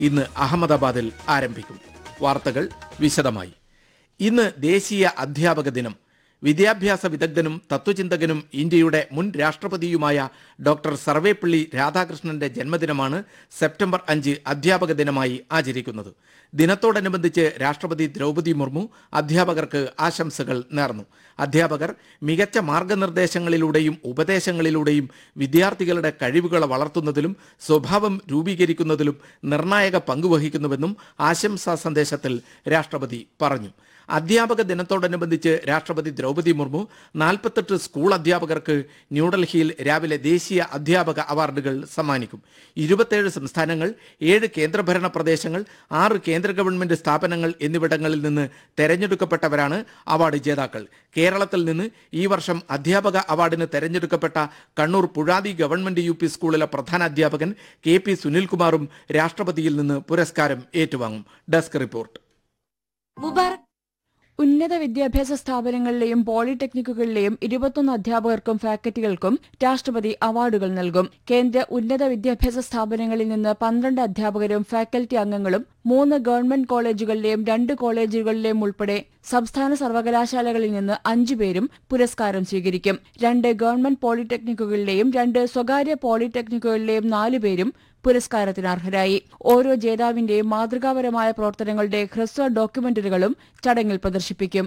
ഇന്ന് അഹമ്മദാബാദിൽ ആരംഭിക്കും വാർത്തകൾ വിശദമായി ഇന്ന് ദേശീയ അധ്യാപക ദിനം വിദ്യാഭ്യാസ വിദഗ്ധനും തത്വചിന്തകനും ഇന്ത്യയുടെ മുൻ രാഷ്ട്രപതിയുമായ ഡോക്ടർ സർവേപ്പള്ളി രാധാകൃഷ്ണന്റെ ജന്മദിനമാണ് സെപ്റ്റംബർ അഞ്ച് അധ്യാപക ദിനമായി ആചരിക്കുന്നത് ദിനത്തോടനുബന്ധിച്ച് രാഷ്ട്രപതി ദ്രൗപദി മുർമു അധ്യാപകർക്ക് ആശംസകൾ നേർന്നു അധ്യാപകർ മികച്ച മാർഗനിർദ്ദേശങ്ങളിലൂടെയും ഉപദേശങ്ങളിലൂടെയും വിദ്യാർത്ഥികളുടെ കഴിവുകൾ വളർത്തുന്നതിലും സ്വഭാവം രൂപീകരിക്കുന്നതിലും നിർണായക പങ്കുവഹിക്കുന്നുവെന്നും ആശംസാ സന്ദേശത്തിൽ രാഷ്ട്രപതി പറഞ്ഞു അധ്യാപക ദിനത്തോടനുബന്ധിച്ച് രാഷ്ട്രപതി ദ്രൗപദി മുർമു നാൽപ്പത്തെട്ട് സ്കൂൾ അധ്യാപകർക്ക് ന്യൂഡൽഹിയിൽ രാവിലെ ദേശീയ അധ്യാപക അവാർഡുകൾ സമ്മാനിക്കും ഇരുപത്തേഴ് സംസ്ഥാനങ്ങൾ ഏഴ് കേന്ദ്രഭരണ പ്രദേശങ്ങൾ ആറ് കേന്ദ്ര ഗവൺമെന്റ് സ്ഥാപനങ്ങൾ എന്നിവിടങ്ങളിൽ നിന്ന് തെരഞ്ഞെടുക്കപ്പെട്ടവരാണ് അവാർഡ് ജേതാക്കൾ കേരളത്തിൽ നിന്ന് ഈ വർഷം അധ്യാപക അവാർഡിന് തെരഞ്ഞെടുക്കപ്പെട്ട Kannur Puzhathi government U P സ്കൂളിലെ പ്രധാന അധ്യാപകൻ കെ പി സുനിൽകുമാറും രാഷ്ട്രപതിയിൽ നിന്ന് പുരസ്കാരം ഏറ്റുവാങ്ങും ഡെസ്ക് റിപ്പോർട്ട് മുബാറക് ഉന്നത വിദ്യാഭ്യാസ സ്ഥാപനങ്ങളിലെയും പോളിടെക്നിക്കുകളിലെയും ഇരുപത്തൊന്ന് അധ്യാപകർക്കും ഫാക്കൽറ്റികൾക്കും രാഷ്ട്രപതി അവാർഡുകൾ നൽകും കേന്ദ്ര ഉന്നത വിദ്യാഭ്യാസ സ്ഥാപനങ്ങളിൽ നിന്ന് പന്ത്രണ്ട് അധ്യാപകരും ഫാക്കൽറ്റി അംഗങ്ങളും മൂന്ന് ഗവൺമെന്റ് കോളേജുകളിലെയും രണ്ട് കോളേജുകളിലെയും ഉൾപ്പെടെ സംസ്ഥാന സർവകലാശാലകളിൽ നിന്ന് അഞ്ചു പേരും പുരസ്കാരം സ്വീകരിക്കും രണ്ട് ഗവൺമെന്റ് പോളിടെക്നിക്കുകളിലെയും രണ്ട് സ്വകാര്യ പോളിടെക്നിക്കുകളിലെയും നാലു പേരും പുരസ്കാരത്തിന് അർഹരായി ഓരോ ജേതാവിന്റെയും മാതൃകാപരമായ പ്രവർത്തനങ്ങളുടെ ഹ്രസ്വ ഡോക്യുമെന്ററികളും ചടങ്ങിൽ പ്രദർശിപ്പിക്കും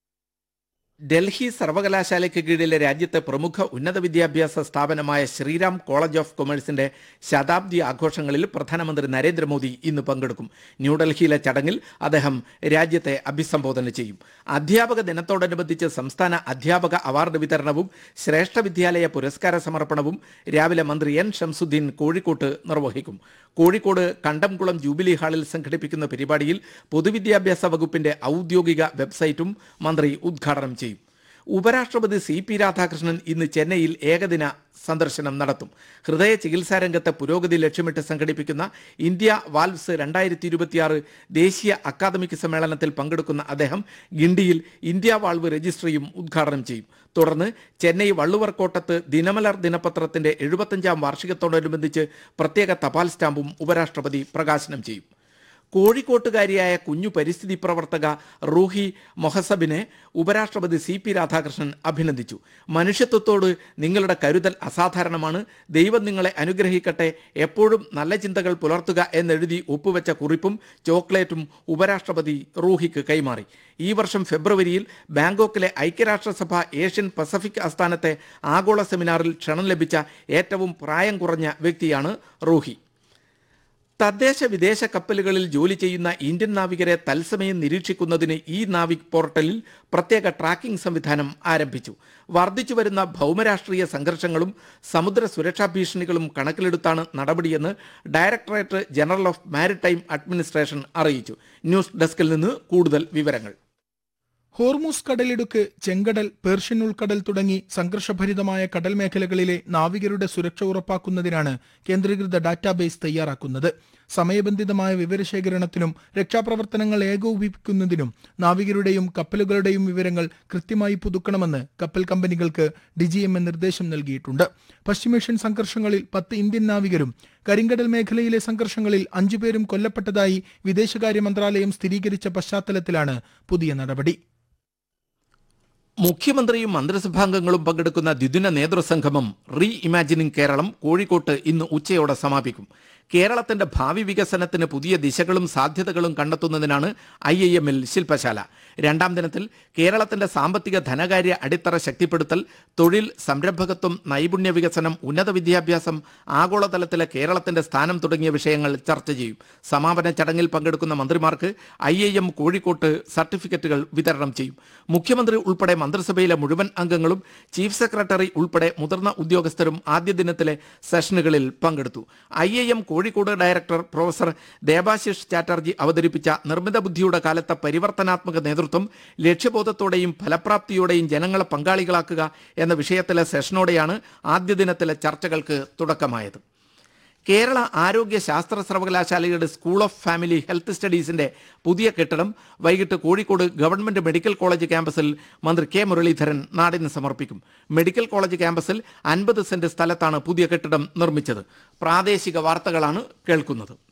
ഡൽഹി സർവകലാശാലയ്ക്ക് കീഴിലെ രാജ്യത്തെ പ്രമുഖ ഉന്നത വിദ്യാഭ്യാസ സ്ഥാപനമായ ശ്രീറാം കോളേജ് ഓഫ് കൊമേഴ്സിന്റെ ശതാബ്ദി ആഘോഷങ്ങളിൽ പ്രധാനമന്ത്രി നരേന്ദ്രമോദി ഇന്ന് പങ്കെടുക്കും ന്യൂഡൽഹിയിലെ ചടങ്ങിൽ അദ്ദേഹം രാജ്യത്തെ അഭിസംബോധന ചെയ്യും അധ്യാപക ദിനത്തോടനുബന്ധിച്ച് സംസ്ഥാന അധ്യാപക അവാർഡ് വിതരണവും ശ്രേഷ്ഠ വിദ്യാലയ പുരസ്കാര സമർപ്പണവും രാവിലെ മന്ത്രി എൻ ഷംസുദ്ദീൻ കോഴിക്കോട്ട് നിർവഹിക്കും കോഴിക്കോട് കണ്ടംകുളം ജൂബിലി ഹാളിൽ സംഘടിപ്പിക്കുന്ന പരിപാടിയിൽ പൊതുവിദ്യാഭ്യാസ വകുപ്പിന്റെ ഔദ്യോഗിക വെബ്സൈറ്റും മന്ത്രി ഉദ്ഘാടനം ചെയ്യും ഉപരാഷ്ട്രപതി സി പി രാധാകൃഷ്ണൻ ഇന്ന് ചെന്നൈയിൽ ഏകദിന സന്ദർശനം നടത്തും ഹൃദയ ചികിത്സാ രംഗത്തെ പുരോഗതി ലക്ഷ്യമിട്ട് സംഘടിപ്പിക്കുന്ന ഇന്ത്യ വാൽവ്സ് രണ്ടായിരത്തി ഇരുപത്തിയാറ് ദേശീയ അക്കാദമിക് സമ്മേളനത്തിൽ പങ്കെടുക്കുന്ന അദ്ദേഹം ഗിണ്ടിയിൽ ഇന്ത്യ വാൾവ് രജിസ്ട്രിയും ഉദ്ഘാടനം ചെയ്യും തുടർന്ന് ചെന്നൈ വള്ളുവർക്കോട്ടത്ത് ദിനമലർ ദിനപത്രത്തിന്റെ എഴുപത്തഞ്ചാം വാർഷികത്തോടനുബന്ധിച്ച് പ്രത്യേക തപാൽ സ്റ്റാമ്പും ഉപരാഷ്ട്രപതി പ്രകാശനം ചെയ്യും കോഴിക്കോട്ടുകാരിയായ കുഞ്ഞു പരിസ്ഥിതി പ്രവർത്തക റൂഹി മൊഹസബിനെ ഉപരാഷ്ട്രപതി സി പി രാധാകൃഷ്ണൻ അഭിനന്ദിച്ചു മനുഷ്യത്വത്തോട് നിങ്ങളുടെ കരുതൽ അസാധാരണമാണ് ദൈവം നിങ്ങളെ അനുഗ്രഹിക്കട്ടെ എപ്പോഴും നല്ല ചിന്തകൾ പുലർത്തുക എന്നെഴുതി ഒപ്പുവെച്ച കുറിപ്പും ചോക്ലേറ്റും ഉപരാഷ്ട്രപതി റൂഹിക്ക് കൈമാറി ഈ വർഷം ഫെബ്രുവരിയിൽ ബാങ്കോക്കിലെ ഐക്യരാഷ്ട്രസഭ ഏഷ്യൻ പസഫിക് ആസ്ഥാനത്തെ ആഗോള സെമിനാറിൽ ക്ഷണം ലഭിച്ച ഏറ്റവും പ്രായം കുറഞ്ഞ വ്യക്തിയാണ് റൂഹി തദ്ദേശ വിദേശ കപ്പലുകളിൽ ജോലി ചെയ്യുന്ന ഇന്ത്യൻ നാവികരെ തത്സമയം നിരീക്ഷിക്കുന്നതിന് ഈ നാവിക് പോർട്ടലിൽ പ്രത്യേക ട്രാക്കിംഗ് സംവിധാനം ആരംഭിച്ചു വർദ്ധിച്ചു വരുന്ന ഭൗമരാഷ്ട്രീയ സംഘർഷങ്ങളും സമുദ്ര സുരക്ഷാ ഭീഷണികളും കണക്കിലെടുത്താണ് നടപടിയെന്ന് directorate general of maritime administration അറിയിച്ചു ന്യൂസ് ഡെസ്കിൽ നിന്ന് കൂടുതൽ വിവരങ്ങൾ ഹോർമൂസ് കടലിടുക്ക് ചെങ്കടൽ പേർഷ്യൻ ഉൾക്കടൽ തുടങ്ങി സംഘർഷഭരിതമായ കടൽ മേഖലകളിലെ നാവികരുടെ സുരക്ഷ ഉറപ്പാക്കുന്നതിനാണ് കേന്ദ്രീകൃത ഡാറ്റാബേസ് തയ്യാറാക്കുന്നത് സമയബന്ധിതമായ വിവരശേഖരണത്തിനും രക്ഷാപ്രവർത്തനങ്ങൾ ഏകോപിപ്പിക്കുന്നതിനും നാവികരുടെയും കപ്പലുകളുടെയും വിവരങ്ങൾ കൃത്യമായി പുതുക്കണമെന്ന് കപ്പൽ കമ്പനികൾക്ക് ഡിജിഎംഎ നിർദ്ദേശം നൽകിയിട്ടുണ്ട് പശ്ചിമേഷ്യൻ സംഘർഷങ്ങളിൽ പത്ത് ഇന്ത്യൻ നാവികരും കരിങ്കടൽ മേഖലയിലെ സംഘർഷങ്ങളിൽ അഞ്ചുപേരും കൊല്ലപ്പെട്ടതായി വിദേശകാര്യ മന്ത്രാലയം സ്ഥിരീകരിച്ച പശ്ചാത്തലത്തിലാണ് പുതിയ നടപടി മുഖ്യമന്ത്രിയും മന്ത്രിസഭാംഗങ്ങളും പങ്കെടുക്കുന്ന ദ്വിദിന നേതൃസംഗമം റീ ഇമാജിനിംഗ് കേരളം കോഴിക്കോട്ട് ഇന്ന് ഉച്ചയോടെ സമാപിക്കും കേരളത്തിന്റെ ഭാവി വികസനത്തിന് പുതിയ ദിശകളും സാധ്യതകളും കണ്ടെത്തുന്നതിനാണ് ഐ ഐ എമ്മിൽ ശില്പശാല രണ്ടാം ദിനത്തിൽ കേരളത്തിന്റെ സാമ്പത്തിക ധനകാര്യ അടിത്തറ ശക്തിപ്പെടുത്തൽ തൊഴിൽ സംരംഭകത്വം നൈപുണ്യ വികസനം ഉന്നത വിദ്യാഭ്യാസം ആഗോളതലത്തിലെ കേരളത്തിന്റെ സ്ഥാനം തുടങ്ങിയ വിഷയങ്ങൾ ചർച്ച ചെയ്യും സമാപന ചടങ്ങിൽ പങ്കെടുക്കുന്ന മന്ത്രിമാർക്ക് ഐ ഐ എം കോഴിക്കോട്ട് സർട്ടിഫിക്കറ്റുകൾ വിതരണം ചെയ്യും മുഖ്യമന്ത്രി ഉൾപ്പെടെ മന്ത്രിസഭയിലെ മുഴുവൻ അംഗങ്ങളും ചീഫ് സെക്രട്ടറി ഉൾപ്പെടെ മുതിർന്ന ഉദ്യോഗസ്ഥരും ആദ്യ ദിനത്തിലെ സെഷനുകളിൽ പങ്കെടുത്തു I I M Kozhikode director professor Debashish Chatterjee അവതരിപ്പിച്ച നിർമ്മിത ബുദ്ധിയുടെ കാലത്തെ പരിവർത്തനാത്മക നേതൃത്വം ലക്ഷ്യബോധത്തോടെയും ഫലപ്രാപ്തിയോടെയും ജനങ്ങളെ പങ്കാളികളാക്കുക എന്ന വിഷയത്തിലെ സെഷനോടെയാണ് ആദ്യ ദിനത്തിലെ ചർച്ചകൾക്ക് തുടക്കമായത് കേരള ആരോഗ്യ ശാസ്ത്ര സർവകലാശാലയുടെ സ്കൂൾ ഓഫ് ഫാമിലി ഹെൽത്ത് സ്റ്റഡീസിന്റെ പുതിയ കെട്ടിടം വൈകിട്ട് കോഴിക്കോട് ഗവൺമെന്റ് മെഡിക്കൽ കോളേജ് ക്യാമ്പസിൽ മന്ത്രി കെ മുരളീധരൻ നാടിന് സമർപ്പിക്കും മെഡിക്കൽ കോളേജ് ക്യാമ്പസിൽ അൻപത് സെന്റ് സ്ഥലത്താണ് പുതിയ കെട്ടിടം നിർമ്മിച്ചത് പ്രാദേശിക വാർത്തകളാണ് കേൾക്കുന്നത്